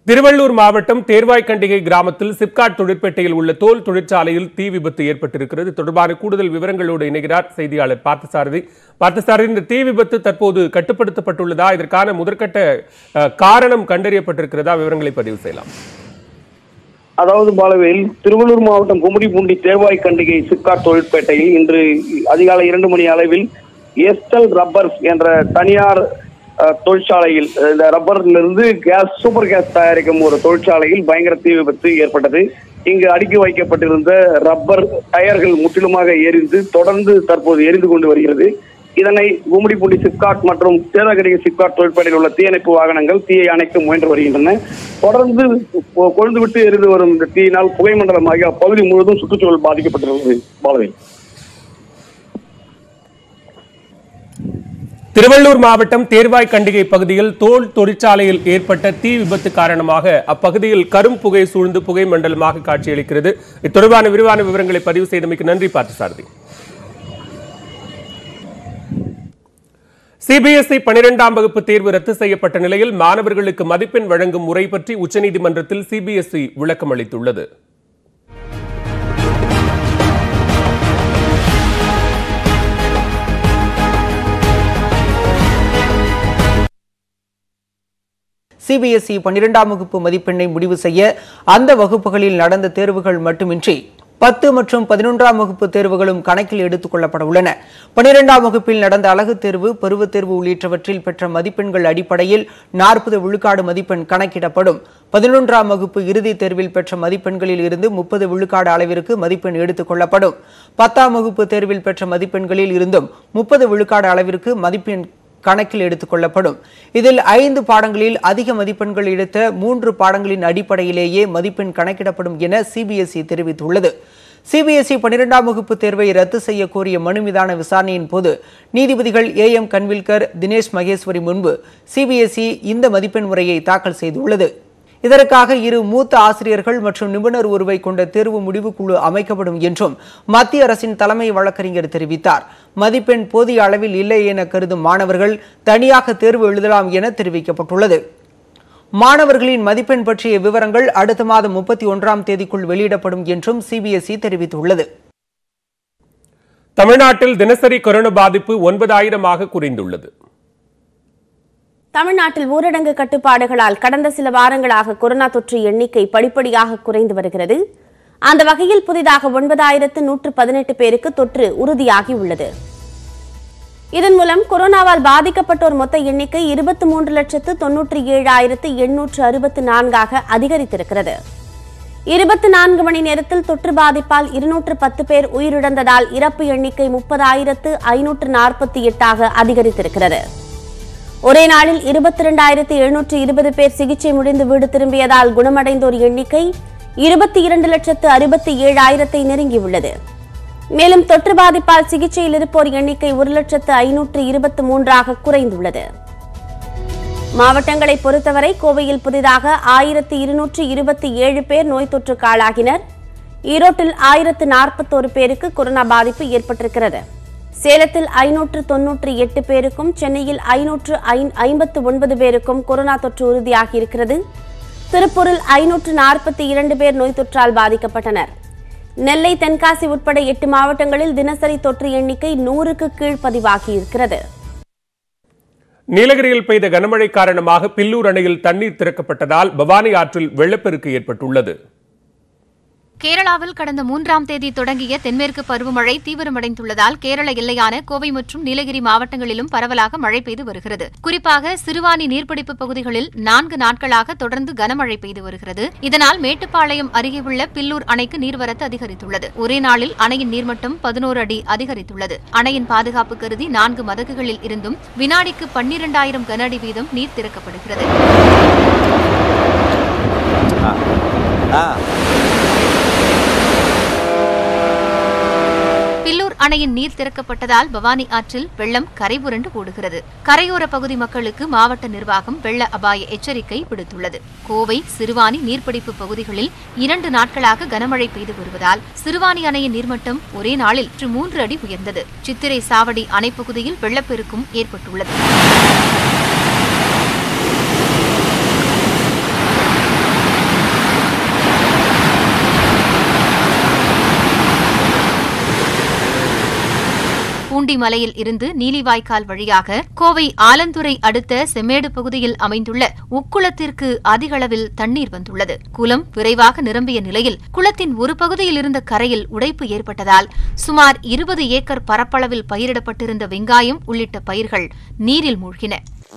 திருவள்ளூர் மாவட்டம் தேர்வாய்க்கண்டிகை கிராமத்தில் சிப்காட் தொழிற்பேட்டையில் உள்ள தோல் தொழிற்சாலையில் தீ விபத்து ஏற்பட்டிருக்கிறது இது தொடர்பான கூடுதல் விவரங்களோடு இணைகிறார் செய்தியாளர் பார்த்தசாரதி பார்த்தசாரதி இந்த தீ விபத்து தற்போது கட்டுப்படுத்தப்பட்டுள்ளதா இதற்கான முதற்கட்ட அஹ், காரணம் கண்டறியப்பட்டிருக்கிறதா விவரங்களை பதிவு செய்யலாம் அதாவது பாலவேல் திருவள்ளூர் மாவட்டம் கும்மிடிப்பூண்டி தேவாய் கண்டிகை சிப்காட் தொழிற்பேட்டையில் இன்று அதிகாலை இரண்டு மணி அளவில் எஸ்டல் ரப்பர்ஸ் என்ற தனியார் அஹ், தொழிற்சாலையில் அஹ், இந்த ரப்பரிலிருந்து கேஸ் சூப்பர் கேஸ் தயாரிக்கும் ஒரு தொழிற்சாலையில் பயங்கர தீ விபத்து ஏற்பட்டது இங்கு அடுக்கி வைக்கப்பட்டிருந்த ரப்பர் டயர்கள் முற்றிலுமாக எரிந்து தொடர்ந்து தற்போது எரிந்து கொண்டு வருகிறது இதனை கும்மிடிப்பூண்டி சிப்காட் மற்றும் தேனகடிகை சிப்காட் தொழிற்பேட்டையில் உள்ள தீயணைப்பு வாகனங்கள் தீயை அணைக்க முயன்று வருகின்றன தொடர்ந்து கொ- கொழுந்துவிட்டு எரிந்து வரும் இந்த தீயினால் புகைமண்டலமாகி அப்பகுதி முழுவதும் சுற்றுச்சூழல் பாதிக்கப்பட்டுள்ளது பாலவேல் திருவள்ளூர் மாவட்டம் தேர்வாய்க்கண்டிகை பகுதியில் தோல் தொழிற்சாலையில் ஏற்பட்ட தீ விபத்து காரணமாக அப்பகுதியில் கரும் புகை சூழ்ந்து புகை மண்டலமாக காட்சியளிக்கிறது இது தொடர்பான விரிவான விவரங்களை பதிவு செய்தமைக்கு நன்றி பார்த்தசாரதி சிபிஎஸ்இ பனிரெண்டாம் வகுப்பு தேர்வு ரத்து செய்யப்பட்ட நிலையில் மாணவர்களுக்கு மதிப்பெண் வழங்கும் முறை பற்றி உச்சநீதிமன்றத்தில் சிபிஎஸ்இ விளக்கம் அளித்துள்ளது சிபிஎஸ்இ பன்னிரெண்டாம் வகுப்பு மதிப்பெண்ணை முடிவு செய்ய அந்த வகுப்புகளில் நடந்த தேர்வுகள் மட்டுமின்றி பத்து மற்றும் பதினொன்றாம் வகுப்பு தேர்வுகளும் கணக்கில் எடுத்துக் கொள்ளப்பட உள்ளன பனிரெண்டாம் வகுப்பில் நடந்த அழகு தேர்வு பருவத் தேர்வு உள்ளிட்டவற்றில் பெற்ற மதிப்பெண்கள் அடிப்படையில் நாற்பது விழுக்காடு மதிப்பெண் கணக்கிடப்படும் பதினொன்றாம் வகுப்பு இறுதித் தேர்வில் பெற்ற மதிப்பெண்களில் இருந்து முப்பது விழுக்காடு அளவிற்கு மதிப்பெண் எடுத்துக் கொள்ளப்படும் பத்தாம் வகுப்பு தேர்வில் பெற்ற மதிப்பெண்களில் இருந்தும் முப்பது விழுக்காடு அளவிற்கு மதிப்பெண் கணக்கில் எடுத்துக் கொள்ளப்படும் இதில் ஐந்து பாடங்களில் அதிக மதிப்பெண்கள் எடுத்த மூன்று பாடங்களின் அடிப்படையிலேயே மதிப்பெண் கணக்கிடப்படும் என சிபிஎஸ்இ தெரிவித்துள்ளது சிபிஎஸ்இ பன்னிரெண்டாம் வகுப்பு தேர்வை ரத்து செய்ய கோரிய மனு மீதான விசாரணையின் போது நீதிபதிகள் ஏ எம் கன்வில்கர் தினேஷ் மகேஸ்வரி முன்பு சிபிஎஸ்இ இந்த மதிப்பெண் முறையை தாக்கல் செய்துள்ளது இதற்காக இரு மூத்த ஆசிரியர்கள் மற்றும் நிபுணர் ஒருவை கொண்ட தேர்வு முடிவுக்குழு அமைக்கப்படும் என்றும் மத்திய அரசின் தலைமை வழக்கறிஞர் தெரிவித்தார் மதிப்பெண் போதிய அளவில் இல்லை என கருதும் மாணவர்கள் தனியாக தேர்வு எழுதலாம் என தெரிவிக்கப்பட்டுள்ளது மாணவர்களின் மதிப்பெண் பற்றிய விவரங்கள் அடுத்த மாதம் முப்பத்தி ஒன்றாம் தேதிக்குள் வெளியிடப்படும் என்றும் சிபிஎஸ்இ தெரிவித்துள்ளது தமிழ்நாட்டில் தினசரி கொரோனா பாதிப்பு ஒன்பதாயிரமாக குறைந்துள்ளது தமிழ்நாட்டில் ஊரடங்கு கட்டுப்பாடுகளால் கடந்த சில வாரங்களாக கொரோனா தொற்று எண்ணிக்கை படிப்படியாக குறைந்து வருகிறது அந்த வகையில் புதிதாக ஒன்பதாயிரத்து நூற்று பதினெட்டு பேருக்கு தொற்று உறுதியாகி உள்ளது இதன் மூலம் கொரோனாவால் பாதிக்கப்பட்டோர் மொத்த எண்ணிக்கை இருபத்தி மூன்று லட்சத்து தொன்னூற்றி ஏழாயிரத்து எண்ணூற்று அறுபத்து நான்காக அதிகரித்திருக்கிறது இருபத்தி நான்கு மணி நேரத்தில் தொற்று பாதிப்பால் இருநூற்று பத்து பேர் உயிரிழந்ததால் இறப்பு எண்ணிக்கை முப்பதாயிரத்து ஐநூற்று நாற்பத்தி எட்டாக அதிகரித்திருக்கிறது ஒரே நாளில் இருபத்தி இரண்டாயிரத்தி எழுநூற்று இருபது பேர் சிகிச்சை முடிந்து வீடு திரும்பியதால் குணமடைந்தோர் எண்ணிக்கை இருபத்தி இரண்டு லட்சத்து அறுபத்தி ஏழாயிரத்தை நெருங்கியுள்ளது மேலும் தொற்று பாதிப்பால் சிகிச்சையில் இருப்போர் எண்ணிக்கை ஒரு லட்சத்து ஐநூற்று இருபத்தி மூன்றாக குறைந்துள்ளது மாவட்டங்களை பொறுத்தவரை கோவையில் புதிதாக ஆயிரத்து இருநூற்று இருபத்தி ஏழு பேர் நோய் தொற்றுக்கு ஆளாகினர் ஈரோட்டில் ஆயிரத்து நாற்பத்தோரு பேருக்கு கொரோனா பாதிப்பு ஏற்பட்டிருக்கிறது சேலத்தில் ஐநூற்று தொன்னூற்று எட்டு பேருக்கும் சென்னையில் ஐநூற்று ஐம்பத்து ஒன்பது பேருக்கும் கொரோனா தொற்று உறுதியாகியிருக்கிறது திருப்பூரில் ஐநூற்று நாற்பத்தி இரண்டு பேர் நோய் தொற்றால் பாதிக்கப்பட்டனர் நெல்லை தென்காசி உட்பட எட்டு மாவட்டங்களில் தினசரி தொற்று எண்ணிக்கை நூறுக்கு கீழ் பதிவாகியிருக்கிறது நீலகிரியில் பெய்த கனமழை காரணமாக பில்லூர் அணையில் தண்ணீர் திறக்கப்பட்டதால் பவானி ஆற்றில் வெள்ளப்பெருக்கு ஏற்பட்டுள்ளது கேரளாவில் கடந்த மூன்றாம் தேதி தொடங்கிய தென்மேற்கு பருவமழை தீவிரமடைந்துள்ளதால் கேரள எல்லையான கோவை மற்றும் நீலகிரி மாவட்டங்களிலும் பரவலாக மழை பெய்து வருகிறது குறிப்பாக சிறுவாணி நீர்பிடிப்பு பகுதிகளில் நான்கு நாட்களாக தொடர்ந்து கனமழை பெய்து வருகிறது இதனால் மேட்டுப்பாளையம் அருகே உள்ள பில்லூர் அணைக்கு நீர்வரத்து அதிகரித்துள்ளது ஒரே நாளில் அணையின் நீர்மட்டம் பதினோரு அடி அதிகரித்துள்ளது அணையின் பாதுகாப்பு கருதி நான்கு மதகுகளில் இருந்தும் வினாடிக்கு பன்னிரண்டாயிரம் கன அடி வீதம் நீர் திறக்கப்படுகிறது பில்லூர் அணையின் நீர் திறக்கப்பட்டதால் பவானி ஆற்றில் வெள்ளம் கரைபுரண்டு ஓடுகிறது கரையோர பகுதி மக்களுக்கு மாவட்ட நிர்வாகம் வெள்ள அபாய எச்சரிக்கை விடுத்துள்ளது கோவை சிறுவாணி நீர்பிடிப்பு பகுதிகளில் இரண்டு நாட்களாக கனமழை பெய்து வருவதால் சிறுவாணி அணையின் நீர்மட்டம் ஒரே நாளில் நூற்று மூன்று அடி உயர்ந்தது சித்திரை சாவடி அணைப்பகுதியில் வெள்ளப்பெருக்கும் ஏற்பட்டுள்ளது பூண்டி மலையில் இருந்து நீலிவாய்க்கால் வழியாக கோவை ஆலந்துறை அடுத்த செம்மேடு பகுதியில் அமைந்துள்ள உக்குளத்திற்கு அதிக அளவில் தண்ணீர் வந்துள்ளது குளம் விரைவாக நிரம்பிய நிலையில் குளத்தின் ஒரு பகுதியில் இருந்த கரையில் உடைப்பு ஏற்பட்டதால் சுமார் இருபது ஏக்கர் பரப்பளவில் பயிரிடப்பட்டிருந்த வெங்காயம் உள்ளிட்ட பயிர்கள் நீரில் மூழ்கின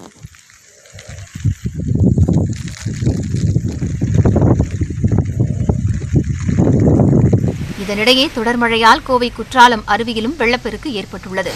இதனிடையே தொடர் மழையால் கோவை குற்றாலம் அருவியிலும் வெள்ளப்பெருக்கு ஏற்பட்டுள்ளது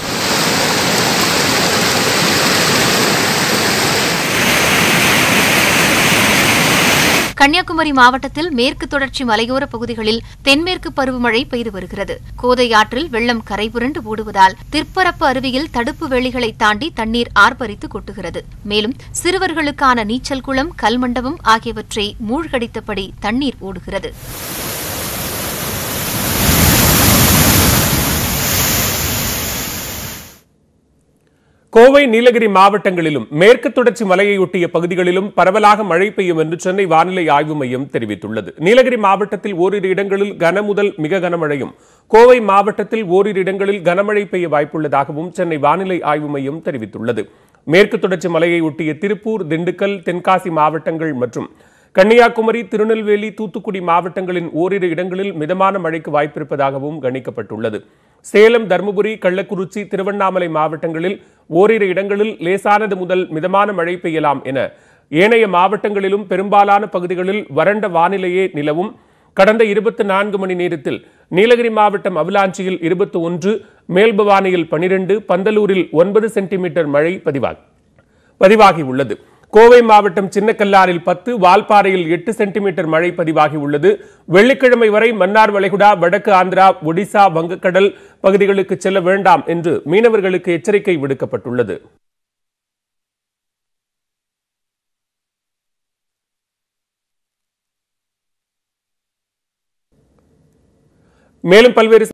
கன்னியாகுமரி மாவட்டத்தில் மேற்கு தொடர்ச்சி மலையோர பகுதிகளில் தென்மேற்கு பருவமழை பெய்து வருகிறது கோதை ஆற்றில் வெள்ளம் கரைபுரண்டு ஓடுவதால் திற்பரப்பு அருவியில் தடுப்பு வேலிகளை தாண்டி தண்ணீர் ஆர்ப்பரித்து கொட்டுகிறது மேலும் சிறுவர்களுக்கான நீச்சல் குளம் கல்மண்டபம் ஆகியவற்றை மூழ்கடித்தபடி தண்ணீர் ஓடுகிறது கோவை நீலகிரி மாவட்டங்களிலும் மேற்கு தொடர்ச்சி மலையையொட்டிய பகுதிகளிலும் பரவலாக மழை பெய்யும் என்று சென்னை வானிலை ஆய்வு மையம் தெரிவித்துள்ளது நீலகிரி மாவட்டத்தில் ஓரிரு இடங்களில் கன முதல் மிக கனமழையும் கோவை மாவட்டத்தில் ஓரிரு இடங்களில் கனமழை பெய்ய வாய்ப்புள்ளதாகவும் சென்னை வானிலை ஆய்வு மையம் தெரிவித்துள்ளது மேற்கு தொடர்ச்சி மலையை ஒட்டிய திருப்பூர் திண்டுக்கல் தென்காசி மாவட்டங்கள் மற்றும் கன்னியாகுமரி திருநெல்வேலி தூத்துக்குடி மாவட்டங்களின் ஓரிரு இடங்களில் மிதமான மழைக்கு வாய்ப்பிருப்பதாகவும் கணிக்கப்பட்டுள்ளது சேலம் தருமபுரி கள்ளக்குறிச்சி திருவண்ணாமலை மாவட்டங்களில் ஓரிரு இடங்களில் லேசானது முதல் மிதமான மழை பெய்யலாம் என ஏனைய மாவட்டங்களிலும் பெரும்பாலான பகுதிகளில் வறண்ட வானிலையே நிலவும் கடந்த இருபத்தி நான்கு மணி நேரத்தில் நீலகிரி மாவட்டம் அவலாஞ்சியில் இருபத்தி ஒன்று மேல்பவானியில் பனிரெண்டு பந்தலூரில் ஒன்பது சென்டிமீட்டர் மழை பதிவாகி பதிவாகி உள்ளது கோவை மாவட்டம் சின்னக்கல்லாரில் பத்து வால்பாறையில் எட்டு சென்டிமீட்டர் மழை பதிவாகி உள்ளது வெள்ளிக்கிழமை வரை மன்னார் வளைகுடா வடக்கு ஆந்திரா ஒடிசா வங்கக்கடல் பகுதிகளுக்கு செல்ல வேண்டாம் என்று மீனவர்களுக்கு எச்சரிக்கை விடுக்கப்பட்டுள்ளது மேலும் பல்வேறு